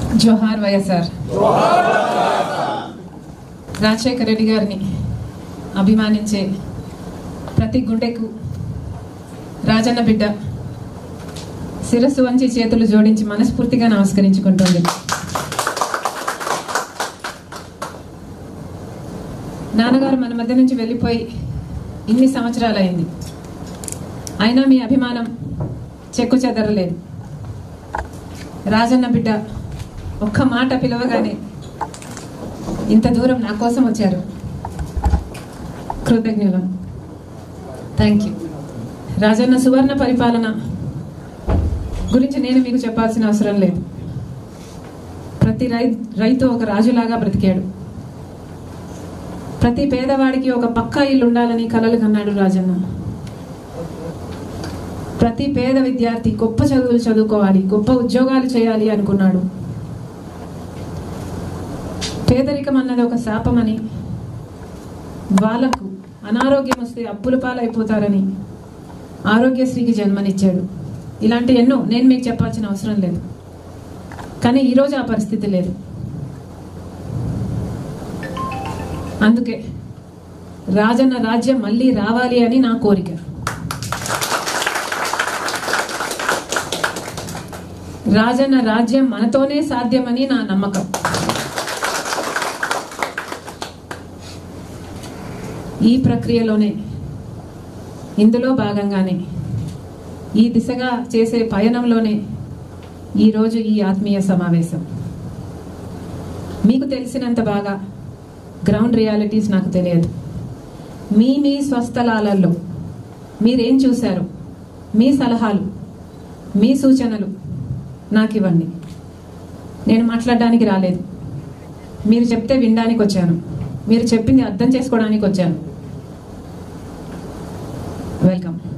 జోహార్ వైఎస్ఆర్ రాజశేఖర రెడ్డి గారిని అభిమానించే ప్రతి గుండెకు రాజన్న బిడ్డ శిరస్సు వంచి చేతులు జోడించి మనస్ఫూర్తిగా నమస్కరించుకుంటుంది నాన్నగారు మన మధ్య నుంచి వెళ్ళిపోయి ఇన్ని సంవత్సరాలైంది అయినా మీ అభిమానం చెక్కు చెదరలేదు రాజన్న బిడ్డ ఒక్క మాట పిలవగానే ఇంత దూరం నా కోసం వచ్చారు కృతజ్ఞులం థ్యాంక్ యూ రాజన్న సువర్ణ పరిపాలన గురించి నేను మీకు చెప్పాల్సిన అవసరం లేదు ప్రతి రై రైతు ఒక రాజులాగా బ్రతికాడు ప్రతి పేదవాడికి ఒక పక్కా ఇల్లు ఉండాలని కలలు కన్నాడు రాజన్న ప్రతి పేద విద్యార్థి గొప్ప చదువులు చదువుకోవాలి గొప్ప ఉద్యోగాలు చేయాలి అనుకున్నాడు పేదరికం అన్నది ఒక శాపమని వాళ్ళకు అనారోగ్యం వస్తే అప్పుల పాలైపోతారని ఆరోగ్యశ్రీకి జన్మనిచ్చాడు ఇలాంటి ఎన్నో నేను మీకు చెప్పాల్సిన అవసరం లేదు కానీ ఈరోజు ఆ పరిస్థితి లేదు అందుకే రాజన్న రాజ్యం మళ్ళీ రావాలి అని నా కోరిక రాజన్న రాజ్యం మనతోనే సాధ్యమని నా నమ్మకం ఈ ప్రక్రియలోనే ఇందులో భాగంగానే ఈ దిశగా చేసే పయనంలోనే ఈరోజు ఈ ఆత్మీయ సమావేశం మీకు తెలిసినంత బాగా గ్రౌండ్ రియాలిటీస్ నాకు తెలియదు మీ మీ స్వస్థలాలలో మీరేం చూశారు మీ సలహాలు మీ సూచనలు నాకు ఇవ్వండి నేను మాట్లాడడానికి రాలేదు మీరు చెప్తే వినడానికి వచ్చాను మీరు చెప్పింది అర్థం చేసుకోవడానికి వచ్చాను వెల్కమ్